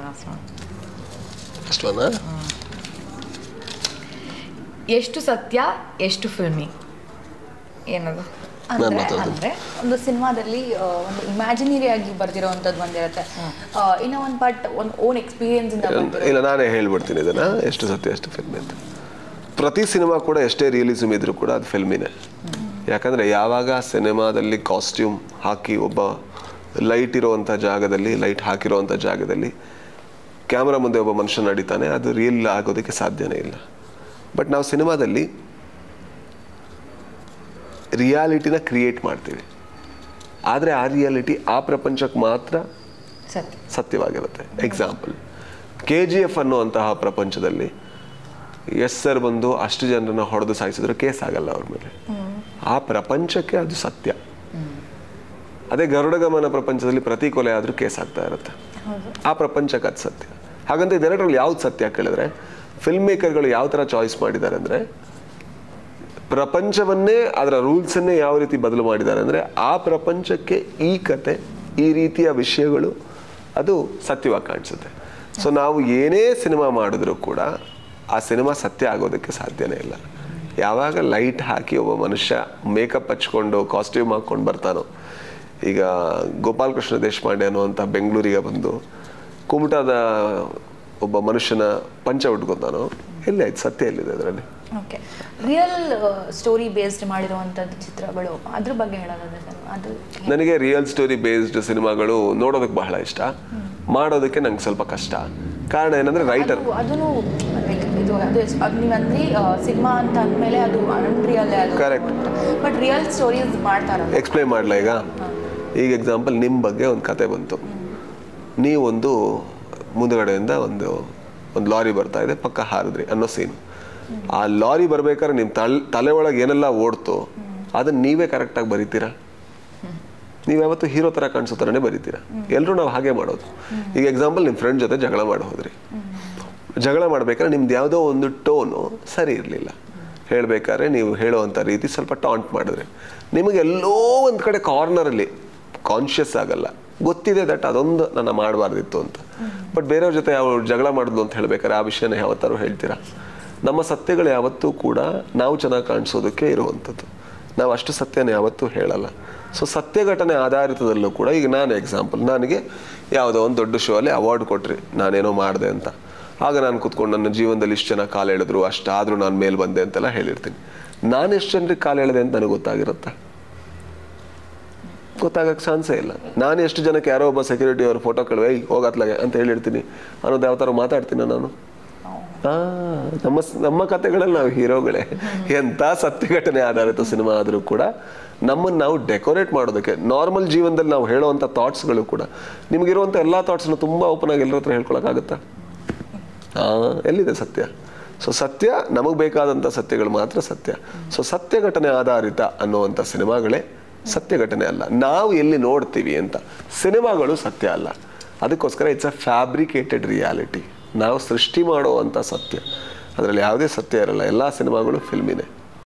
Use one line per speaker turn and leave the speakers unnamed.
Last one
first one
ಎಷ್ಟು ಸತ್ಯ ಎಷ್ಟು ಫಿಲ್ಮಿ ಏನದು
ನಾನು
ಅಂದ್ರೆ
ಮಾತಾಡ್ತೀನಿ.
ಅಂದ್ರೆ ಒಂದು ಸಿನಿಮಾದಲ್ಲಿ ಆ, ಒಂದು ಇಮ್ಯಾಜಿನರಿ ಆಗಿ ಬರ್ದಿರೋವಂಥದ್ದು ಒಂದಿರುತ್ತೆ ಆ, ಇನ್ನ ಒಂದು ಪಾರ್ಟ್ ಒಂದು ಓನ್ ಎಕ್ಸ್ಪೀರಿಯನ್ಸ್ ಇಂದ ಬಂದಿರೋ
ಇಲ್ಲ ನಾನೇ ಹೇಳ್ಬಿಡ್ತೀನಿ ಇದನ್ನ ಎಷ್ಟು ಸತ್ಯ ಎಷ್ಟು ಫಿಲ್ಮಿ ಅಂತ ಪ್ರತಿ ಸಿನಿಮಾ ಕೂಡ ಎಷ್ಟೇ ರಿಯಲಿಸಮ್ ಇದ್ರೂ ಕೂಡ ಅದು ಫಿಲ್ಮಿನೇ ಯಾಕಂದ್ರೆ ಯಾವಾಗ ಸಿನಿಮಾದಲ್ಲಿ ಕಾಸ್ಟ್ಯೂಮ್ ಹಾಕಿ ಒಬ್ಬ ಲೈಟ್ ಇರುವಂಥ ಜಾಗದಲ್ಲಿ ಲೈಟ್ ಹಾಕಿರುವಂಥ ಜಾಗದಲ್ಲಿ ಕ್ಯಾಮ್ರಾ ಮುಂದೆ ಒಬ್ಬ ಮನುಷ್ಯ ನಡೀತಾನೆ ಅದು ರಿಯಲ್ ಆಗೋದಕ್ಕೆ ಸಾಧ್ಯನೇ ಇಲ್ಲ ಬಟ್ ನಾವು ಸಿನಿಮಾದಲ್ಲಿ ರಿಯಾಲಿಟಿನ ಕ್ರಿಯೇಟ್ ಮಾಡ್ತೀವಿ ಆದರೆ ಆ ರಿಯಾಲಿಟಿ ಆ ಪ್ರಪಂಚಕ್ಕೆ ಮಾತ್ರ
ಸತ್ಯ
ಸತ್ಯವಾಗಿರುತ್ತೆ ಎಕ್ಸಾಂಪಲ್ ಕೆ ಜಿ ಎಫ್ ಅನ್ನುವಂತಹ ಪ್ರಪಂಚದಲ್ಲಿ ಎಸ್ ಸರ್ ಬಂದು ಅಷ್ಟು ಜನರನ್ನ ಹೊಡೆದು ಸಾಯಿಸಿದ್ರೆ ಕೇಸ್ ಆಗಲ್ಲ ಅವ್ರ ಮೇಲೆ ಆ ಪ್ರಪಂಚಕ್ಕೆ ಅದು ಸತ್ಯ ಅದೇ ಗರುಡಗಮನ ಪ್ರಪಂಚದಲ್ಲಿ ಪ್ರತಿ ಕೊಲೆ ಆದರೂ ಕೇಸ್ ಆಗ್ತಾ ಇರುತ್ತೆ ಆ ಪ್ರಪಂಚಕ್ಕೆ ಅದು ಸತ್ಯ ಹಾಗಂತ ಇದೆರಡರಲ್ಲಿ ಯಾವ್ದು ಸತ್ಯ ಕೇಳಿದ್ರೆ ಫಿಲ್ಮ್ ಮೇಕರ್ಗಳು ಯಾವ ಥರ ಚಾಯ್ಸ್ ಮಾಡಿದ್ದಾರೆ ಅಂದರೆ ಪ್ರಪಂಚವನ್ನೇ ಅದರ ರೂಲ್ಸನ್ನೇ ಯಾವ ರೀತಿ ಬದಲು ಮಾಡಿದ್ದಾರೆ ಅಂದರೆ ಆ ಪ್ರಪಂಚಕ್ಕೆ ಈ ಕತೆ ಈ ರೀತಿಯ ವಿಷಯಗಳು ಅದು ಸತ್ಯವಾಗಿ ಕಾಣಿಸುತ್ತೆ ಸೊ ನಾವು ಏನೇ ಸಿನಿಮಾ ಮಾಡಿದ್ರೂ ಕೂಡ ಆ ಸಿನಿಮಾ ಸತ್ಯ ಆಗೋದಕ್ಕೆ ಸಾಧ್ಯನೇ ಇಲ್ಲ ಯಾವಾಗ ಲೈಟ್ ಹಾಕಿ ಒಬ್ಬ ಮನುಷ್ಯ ಮೇಕಪ್ ಹಚ್ಕೊಂಡು ಕಾಸ್ಟ್ಯೂಮ್ ಹಾಕ್ಕೊಂಡು ಬರ್ತಾನೋ ಈಗ ಗೋಪಾಲ್ ಕೃಷ್ಣ ದೇಶಪಾಂಡೆ ಅನ್ನುವಂಥ ಬೆಂಗಳೂರಿಗೆ ಬಂದು ಕುಮಟಾದ ಒಬ್ಬ ಮನುಷ್ಯನ ಪಂಚ ಉಟ್ಕೊತಾನೋ ಎಲ್ಲಿ ಆಯ್ತು ಸತ್ಯ ಎಲ್ಲಿದೆ ಅದರಲ್ಲಿ
ಓಕೆ ರಿಯಲ್ ಸ್ಟೋರಿ ಬೇಸ್ಡ್ ಮಾಡಿರುವಂಥದ್ದು ಚಿತ್ರಗಳು ಅದ್ರ ಬಗ್ಗೆ ಹೇಳೋದಾದ್ರೆ ಸರ್ ಅದು
ನನಗೆ ರಿಯಲ್ ಸ್ಟೋರಿ ಬೇಸ್ಡ್ ಸಿನಿಮಾಗಳು ನೋಡೋದಕ್ಕೆ ಬಹಳ ಇಷ್ಟ ಮಾಡೋದಕ್ಕೆ ನಂಗೆ ಸ್ವಲ್ಪ ಕಷ್ಟ ಕಾರಣ ಏನಂದ್ರೆ ರೈಟರ್
ಅದು ಅದನ್ನು like ಇದು ಅದು ಎಸ್- ಅದು ನೀವು ಅಂದ್ರಿ ಸಿನಿಮಾ ಅಂತ ಅಂದಮೇಲೆ ಅದು ಅನ್ರಿಯಲ್ ಅದು
Correct.
ಬಟ್ ರಿಯಲ್ ಸ್ಟೋರೀಸ್ ಮಾಡ್ತಾರಲ್ಲ
ಎಕ್ಸ್ಪ್ಲೈನ್ ಮಾಡಲ ಈಗ ಈಗ ಎಕ್ಸಾಂಪಲ್ ನಿಮ್ಮ ಬಗ್ಗೆ ಒಂದು ಕತೆ ಬಂತು ನೀವೊಂದು ಮುಂದುಗಡೆಯಿಂದ ಒಂದು ಒಂದು ಲಾರಿ ಬರ್ತಾ ಇದೆ ಪಕ್ಕ ಹಾರಿದ್ರಿ ಅನ್ನೋ ಸೀನ್ ಆ ಲಾರಿ ಬರ್ಬೇಕಾದ್ರೆ ನಿಮ್ಮ ತಲ್ ತಲೆ ಒಳಗೆ ಏನೆಲ್ಲ ಓಡ್ತು ಅದನ್ನ ನೀವೇ ಕರೆಕ್ಟಾಗಿ ಬರೀತೀರಾ ನೀವು ಯಾವತ್ತು ಹೀರೋ ಥರ ಕಾಣಿಸೋ ಥರನೇ ಬರೀತೀರಾ ಎಲ್ಲರೂ ನಾವು ಹಾಗೆ ಮಾಡೋದು ಈಗ ಎಕ್ಸಾಂಪಲ್ ನಿಮ್ಮ ಫ್ರೆಂಡ್ ಜೊತೆ ಜಗಳ ಮಾಡಿ ಹೋದ್ರಿ ಜಗಳ ಮಾಡ್ಬೇಕಾದ್ರೆ ನಿಮ್ದು ಯಾವುದೋ ಒಂದು ಟೋನು ಸರಿ ಇರಲಿಲ್ಲ ಹೇಳ್ಬೇಕಾದ್ರೆ ನೀವು ಹೇಳುವಂಥ ರೀತಿ ಸ್ವಲ್ಪ ಟಾಂಟ್ ಮಾಡಿದ್ರೆ ನಿಮಗೆ ಎಲ್ಲೋ ಒಂದು ಕಡೆ ಕಾರ್ನರಲ್ಲಿ ಕಾನ್ಷಿಯಸ್ ಆಗಲ್ಲ ಗೊತ್ತಿದೆ ದಟ್ ಅದೊಂದು ನನ್ನ ಮಾಡಬಾರ್ದಿತ್ತು ಅಂತ ಬಟ್ ಬೇರೆಯವ್ರ ಜೊತೆ ಯಾವ ಜಗಳ ಮಾಡಿದ್ಲು ಅಂತ ಹೇಳ್ಬೇಕಾದ್ರೆ ಆ ವಿಷಯನ ಯಾವತ್ತಾರು ಹೇಳ್ತೀರಾ ನಮ್ಮ ಸತ್ಯಗಳು ಯಾವತ್ತೂ ಕೂಡ ನಾವು ಚೆನ್ನಾಗಿ ಕಾಣಿಸೋದಕ್ಕೆ ಇರುವಂಥದ್ದು ನಾವು ಅಷ್ಟು ಸತ್ಯನ ಯಾವತ್ತೂ ಹೇಳಲ್ಲ ಸೊ ಸತ್ಯ ಘಟನೆ ಆಧಾರಿತದಲ್ಲೂ ಕೂಡ ಈಗ ನಾನು ಎಕ್ಸಾಂಪಲ್ ನನಗೆ ಯಾವುದೋ ಒಂದು ದೊಡ್ಡ ಶೋ ಅಲ್ಲಿ ಅವಾರ್ಡ್ ಕೊಟ್ರಿ ನಾನೇನೋ ಮಾಡಿದೆ ಅಂತ ಆಗ ನಾನು ಕೂತ್ಕೊಂಡು ನನ್ನ ಜೀವನದಲ್ಲಿ ಇಷ್ಟು ಜನ ಕಾಲು ಎಳೆದ್ರು ಅಷ್ಟಾದರೂ ನಾನು ಮೇಲೆ ಬಂದೆ ಅಂತೆಲ್ಲ ಹೇಳಿರ್ತೀನಿ ನಾನು ಎಷ್ಟು ಜನರಿಗೆ ಕಾಲು ಎಳೆದೆ ಅಂತ ನನಗೆ ಗೊತ್ತಾಗಿರುತ್ತಾ ಗೊತ್ತಾಗಕ್ಕೆ ಚಾನ್ಸೇ ಇಲ್ಲ ನಾನು ಎಷ್ಟು ಜನಕ್ಕೆ ಯಾರೋ ಒಬ್ಬ ಸೆಕ್ಯೂರಿಟಿ ಅವ್ರ ಫೋಟೋ ಕಳುವೆ ಹೋಗತ್ಲಾಗೆ ಅಂತ ಹೇಳಿರ್ತೀನಿ ಅನ್ನೋದು ಯಾವ ಥರ ಮಾತಾಡ್ತೀನಿ ನಾನು ಆ, ನಮ್ಮ ನಮ್ಮ ಕತೆಗಳಲ್ಲಿ ನಾವು ಹೀರೋಗಳೇ ಎಂಥ ಸತ್ಯ ಘಟನೆ ಆಧಾರಿತ ಸಿನಿಮಾ ಆದರೂ ಕೂಡ ನಮ್ಮನ್ನು ನಾವು ಡೆಕೋರೇಟ್ ಮಾಡೋದಕ್ಕೆ ನಾರ್ಮಲ್ ಜೀವನದಲ್ಲಿ ನಾವು ಹೇಳುವಂಥ ಥಾಟ್ಸ್ಗಳು ಕೂಡ ನಿಮಗಿರುವಂಥ ಎಲ್ಲ ಥಾಟ್ಸ್ನ ತುಂಬ ಓಪನ್ ಆಗಿ ಎಲ್ಲರ ಹತ್ರ ಹೇಳ್ಕೊಳಕ್ಕಾಗತ್ತಾ ಆ, ಎಲ್ಲಿದೆ ಸತ್ಯ ಸೊ ಸತ್ಯ ನಮಗೆ ಬೇಕಾದಂಥ ಸತ್ಯಗಳು ಮಾತ್ರ ಸತ್ಯ ಸೊ ಸತ್ಯ ಘಟನೆ ಆಧಾರಿತ ಅನ್ನುವಂಥ ಸಿನಿಮಾಗಳೇ ಸತ್ಯ ಘಟನೆ ಅಲ್ಲ ನಾವು ಎಲ್ಲಿ ನೋಡ್ತೀವಿ ಅಂತ ಸಿನಿಮಾಗಳು ಸತ್ಯ ಅಲ್ಲ ಅದಕ್ಕೋಸ್ಕರ ಇಟ್ಸ್ ಅ ಫ್ಯಾಬ್ರಿಕೇಟೆಡ್ ರಿಯಾಲಿಟಿ ನಾವು ಸೃಷ್ಟಿ ಮಾಡುವಂಥ ಸತ್ಯ ಅದರಲ್ಲಿ ಯಾವುದೇ ಸತ್ಯ ಇರಲ್ಲ ಎಲ್ಲ ಸಿನಿಮಾಗಳು ಫಿಲ್ಮಿನೇ